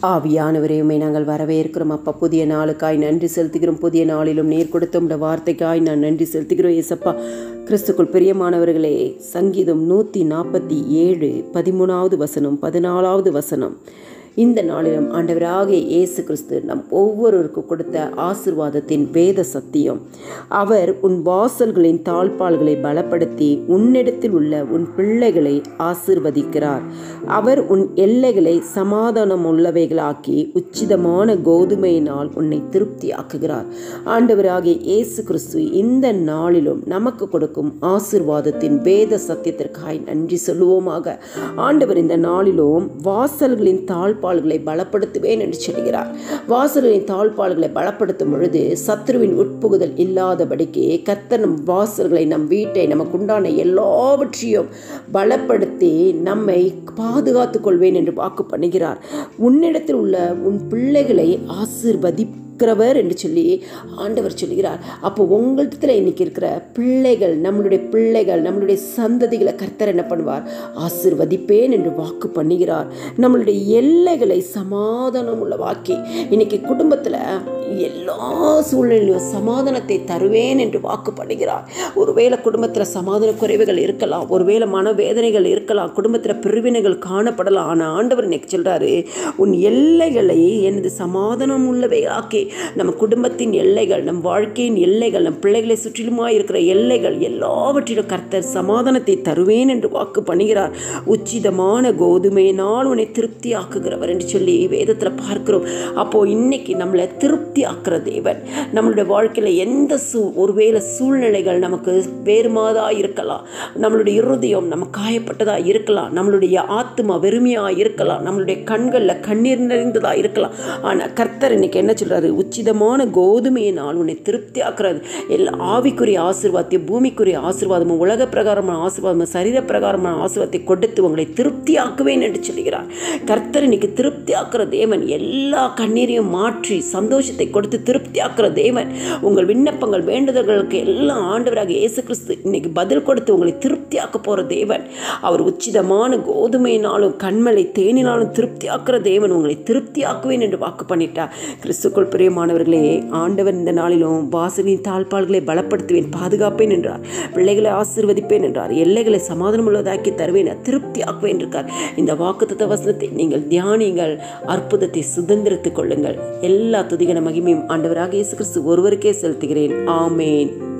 ஆவியானவரே உம்மை நாங்கள் வரவேற்கிறோம் அப்பா புதிய நாளுக்காய் நன்றி செலுத்துகிறோம் புதிய நாளிலும் நீர் கொடுத்த உம்முடைய வார்த்தைக்காய் நான் நன்றி செலுத்துகிறோம் ஏசப்பா கிறிஸ்துக்குள் பிரியமானவர்களே சங்கீதம் நூற்றி நாற்பத்தி ஏழு பதிமூணாவது வசனம் பதினாலாவது வசனம் இந்த நாளிலும் ஆண்டவராகிய இயேசு கிறிஸ்து நம் ஒவ்வொருவருக்கும் கொடுத்த ஆசிர்வாதத்தின் வேத சத்தியம் அவர் உன் வாசல்களின் தாழ்பால்களை பலப்படுத்தி உன்னிடத்தில் உள்ள உன் பிள்ளைகளை ஆசிர்வதிக்கிறார் அவர் உன் எல்லைகளை சமாதானம் உள்ளவைகளாக்கி உச்சிதமான கோதுமையினால் உன்னை திருப்தியாக்குகிறார் ஆண்டவராகிய இயேசு கிறிஸ்து இந்த நாளிலும் நமக்கு கொடுக்கும் ஆசிர்வாதத்தின் வேத சத்தியத்திற்காய் நன்றி சொல்லுவோமாக ஆண்டவர் இந்த நாளிலும் வாசல்களின் தாழ்பால்களை பலப்படுத்துவேன் என்று சொல்கிறார் வாசல்களின் தாழ்பால்களை பலப்படுத்தும் பொழுது சத்ருவின் உட்புகுதல் இல்லாதபடிக்கு கர்த்தர் நம் வாசல்களை நம் வீட்டை நமக்குண்டான எல்லாவற்றையும் பலப்படுத்தி நம்மை பாதுகாத்துக் கொள்வேன் என்று வாக்கு பண்ணுகிறார் உன்னிடத்தில் உள்ள உன் பிள்ளைகளை ஆசிர்வதி இருக்கிறவர் என்று சொல்லி ஆண்டவர் சொல்கிறார் அப்போ உங்களிடத்தில் இன்னைக்கு இருக்கிற பிள்ளைகள் நம்மளுடைய பிள்ளைகள் நம்மளுடைய சந்ததிகளை கர்த்தர் என்ன பண்ணுவார் ஆசிர்வதிப்பேன் என்று வாக்கு பண்ணுகிறார் நம்மளுடைய எல்லைகளை சமாதானம் உள்ள வாக்கி இன்னைக்கு குடும்பத்தில் எல்லா சூழ்நிலையிலும் சமாதானத்தை தருவேன் என்று வாக்கு பண்ணுகிறார் ஒருவேளை குடும்பத்தில் சமாதான குறைவுகள் இருக்கலாம் ஒருவேளை மனவேதனைகள் இருக்கலாம் குடும்பத்தில் பிரிவினைகள் காணப்படலாம் ஆனால் ஆண்டவர் இன்னைக்கு சொல்கிறாரு உன் எல்லைகளை எனது சமாதானம் உள்ளவையாக்கி நம்ம குடும்பத்தின் எல்லைகள் நம் வாழ்க்கையின் எல்லைகள் நம் பிள்ளைகளை சுற்றிலுமாய் இருக்கிற எல்லைகள் எல்லாவற்றிலும் கர்த்தர் சமாதானத்தை தருவேன் என்று வாக்கு பண்ணுகிறார் உச்சிதமான கோதுமையினால் உன்னை திருப்தி ஆக்குகிறவர் என்று சொல்லி வேதத்தில் பார்க்கிறோம் அப்போ இன்னைக்கு நம்மளை திருப்தி ஆக்குற தேவன் நம்மளுடைய வாழ்க்கையில் எந்த சூ ஒருவேளை சூழ்நிலைகள் நமக்கு வேறுமாதா இருக்கலாம் நம்மளுடைய இருதயம் நம்ம காயப்பட்டதா இருக்கலாம் நம்மளுடைய ஆத்மா வெறுமையா இருக்கலாம் நம்மளுடைய கண்களில் கண்ணீர் நிறைந்ததா இருக்கலாம் ஆனால் கர்த்தர் இன்னைக்கு என்ன சொல்றாரு உச்சிதமான கோதுமையினால் உன்னை திருப்தி ஆக்குறது எல்லா ஆவிக்குரிய ஆசிர்வாதத்தையும் பூமிக்குரிய ஆசிர்வாதமும் உலக பிரகாரமான ஆசிர்வாதமும் சரீர பிரகாரமான ஆசிர்வாதத்தை கொடுத்து உங்களை திருப்தி ஆக்குவேன் என்று சொல்கிறார் கர்த்தர் இன்னைக்கு திருப்தி ஆக்குற தேவன் எல்லா கண்ணீரையும் மாற்றி சந்தோஷத்தை கொடுத்து திருப்தி ஆக்குற தேவன் உங்கள் விண்ணப்பங்கள் வேண்டுதல்களுக்கு எல்லாம் ஆண்டவராக இயேசு கிறிஸ்து இன்னைக்கு பதில் கொடுத்து உங்களை திருப்தி ஆக்க போகிற தேவன் அவர் உச்சிதமான கோதுமையினாலும் கண்மலை தேனினாலும் திருப்தி ஆக்குற தேவன் உங்களை திருப்தி ஆக்குவேன் என்று வாக்கு பண்ணிட்டார் கிறிஸ்துக்குள் பிரியமானவர்களே ஆண்டவன் இந்த நாளிலும் வாசலின் தாழ்பால்களை பலப்படுத்துவேன் பாதுகாப்பேன் என்றார் பிள்ளைகளை ஆசிர்வதிப்பேன் என்றார் எல்லைகளை சமாதானம் உள்ளதாக்கி தருவேன் திருப்தி ஆக்குவேன் இருக்கார் இந்த வாக்குத்தத்த வசனத்தை நீங்கள் தியானிங்கள் அற்புதத்தை சுதந்திரத்துக் கொள்ளுங்கள் எல்லா துதிகன மகிமையும் ஆண்டவராக இயேசு கிறிஸ்து ஒருவருக்கே செலுத்துகிறேன் ஆமேன்